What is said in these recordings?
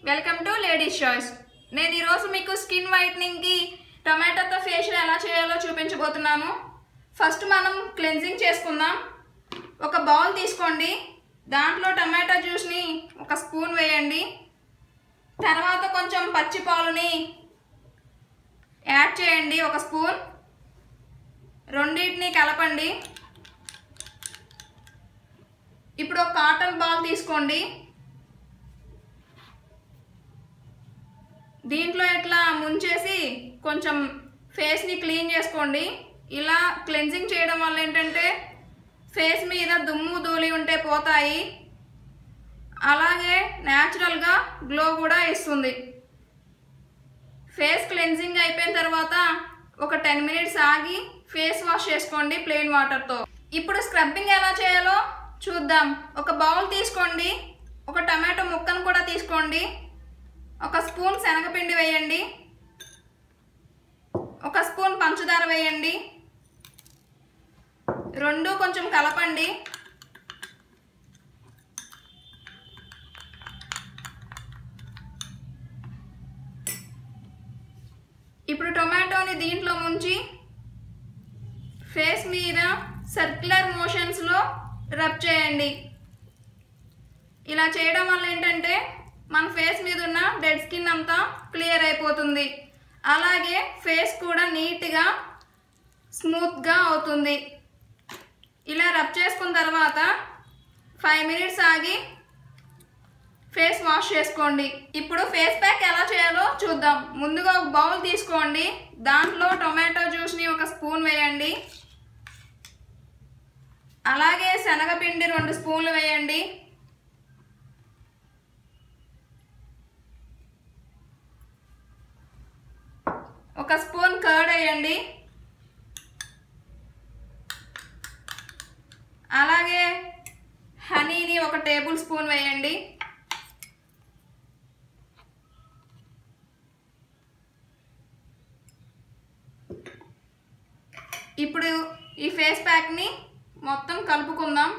welcome to ladies choice నేను ఈరోజు మీకు స్కిన్ వైట్నింగ్కి టొమాటోతో ఫేషియల్ ఎలా చేయాలో చూపించబోతున్నాను ఫస్ట్ మనం క్లెన్జింగ్ చేసుకుందాం ఒక బౌల్ తీసుకోండి దాంట్లో టమాటా జ్యూస్ని ఒక స్పూన్ వేయండి తర్వాత కొంచెం పచ్చి పాలుని యాడ్ చేయండి ఒక స్పూన్ రెండింటిని కలపండి ఇప్పుడు ఒక కాటన్ బాల్ తీసుకోండి దీంట్లో ఇట్లా ముంచేసి కొంచెం ఫేస్ని క్లీన్ చేసుకోండి ఇలా క్లెన్జింగ్ చేయడం వల్ల ఏంటంటే ఫేస్ మీద దుమ్ము ధూళి ఉంటే పోతాయి అలాగే న్యాచురల్గా గ్లో కూడా ఇస్తుంది ఫేస్ క్లెన్జింగ్ అయిపోయిన తర్వాత ఒక టెన్ మినిట్స్ ఆగి ఫేస్ వాష్ చేసుకోండి ప్లెయిన్ వాటర్తో ఇప్పుడు స్క్రబ్బింగ్ ఎలా చేయాలో చూద్దాం ఒక బౌల్ తీసుకోండి ఒక టమాటో ముక్కను కూడా తీసుకోండి ఒక స్పూన్ శనగపిండి వేయండి ఒక స్పూన్ పంచదార వేయండి రెండు కొంచెం కలపండి ఇప్పుడు టొమాటోని దీంట్లో ముంచి ఫేస్ మీద సర్క్యులర్ మోషన్స్లో రబ్ చేయండి ఇలా చేయడం వల్ల ఏంటంటే మన ఫేస్ మీద ఉన్న డెడ్ స్కిన్ అంతా క్లియర్ అయిపోతుంది అలాగే ఫేస్ కూడా నీట్గా స్మూత్గా అవుతుంది ఇలా రబ్ చేసుకున్న తర్వాత ఫైవ్ మినిట్స్ ఆగి ఫేస్ వాష్ చేసుకోండి ఇప్పుడు ఫేస్ ప్యాక్ ఎలా చేయాలో చూద్దాం ముందుగా ఒక బౌల్ తీసుకోండి దాంట్లో టొమాటో జ్యూస్ని ఒక స్పూన్ వేయండి అలాగే శనగపిండి రెండు స్పూన్లు వేయండి ఒక స్పూన్ కర్డ్ వేయండి అలాగే హనీని ఒక టేబుల్ స్పూన్ వేయండి ఇప్పుడు ఈ ఫేస్ ప్యాక్ని మొత్తం కలుపుకుందాం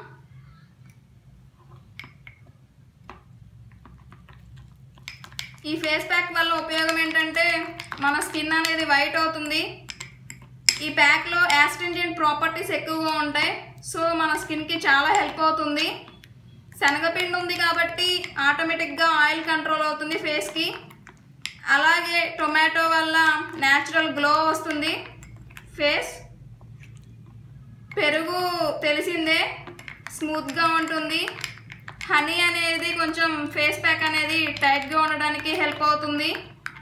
ఈ ఫేస్ ప్యాక్ వల్ల ఉపయోగం ఏంటంటే మన స్కిన్ అనేది వైట్ అవుతుంది ఈ ప్యాక్లో యాస్ట్రింజెంట్ ప్రాపర్టీస్ ఎక్కువగా ఉంటాయి సో మన స్కిన్కి చాలా హెల్ప్ అవుతుంది శనగపిండి ఉంది కాబట్టి ఆటోమేటిక్గా ఆయిల్ కంట్రోల్ అవుతుంది ఫేస్కి అలాగే టొమాటో వల్ల న్యాచురల్ గ్లో వస్తుంది ఫేస్ పెరుగు తెలిసిందే స్మూత్గా ఉంటుంది హనీ అనేది కొంచెం ఫేస్ ప్యాక్ అనేది టైట్గా ఉండడానికి హెల్ప్ అవుతుంది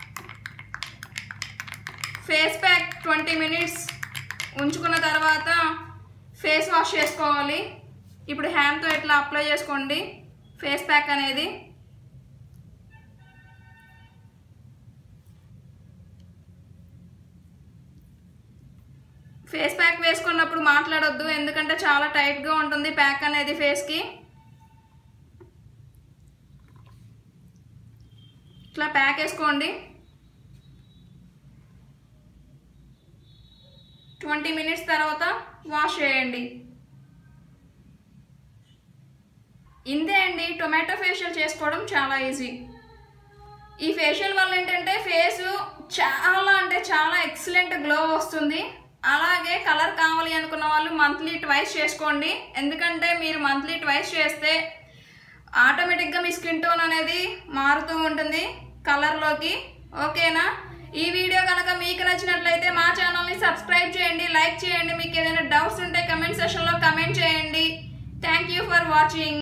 ఫేస్ ప్యాక్ ట్వంటీ మినిట్స్ ఉంచుకున్న తర్వాత ఫేస్ వాష్ చేసుకోవాలి ఇప్పుడు హ్యాండ్తో ఇట్లా అప్లై చేసుకోండి ఫేస్ ప్యాక్ అనేది ఫేస్ ప్యాక్ వేసుకున్నప్పుడు మాట్లాడొద్దు ఎందుకంటే చాలా టైట్గా ఉంటుంది ప్యాక్ అనేది ఫేస్కి ఇట్లా ప్యాక్ వేసుకోండి ట్వంటీ మినిట్స్ తర్వాత వాష్ చేయండి ఇంతే అండి టొమాటో ఫేషియల్ చేసుకోవడం చాలా ఈజీ ఈ ఫేషియల్ వల్ల ఏంటంటే ఫేస్ చాలా అంటే చాలా ఎక్సలెంట్ గ్లో వస్తుంది అలాగే కలర్ కావాలి అనుకున్న వాళ్ళు మంత్లీ ట్వైస్ చేసుకోండి ఎందుకంటే మీరు మంత్లీ ట్వైస్ చేస్తే ఆటోమేటిక్గా మీ స్కిన్ టోన్ అనేది మారుతూ ఉంటుంది కలర్లోకి ఓకేనా ఈ వీడియో కనుక మీకు నచ్చినట్లయితే మా ఛానల్ని సబ్స్క్రైబ్ చేయండి లైక్ చేయండి మీకు ఏదైనా డౌట్స్ ఉంటే కమెంట్ సెషన్లో కమెంట్ చేయండి థ్యాంక్ యూ ఫర్ వాచింగ్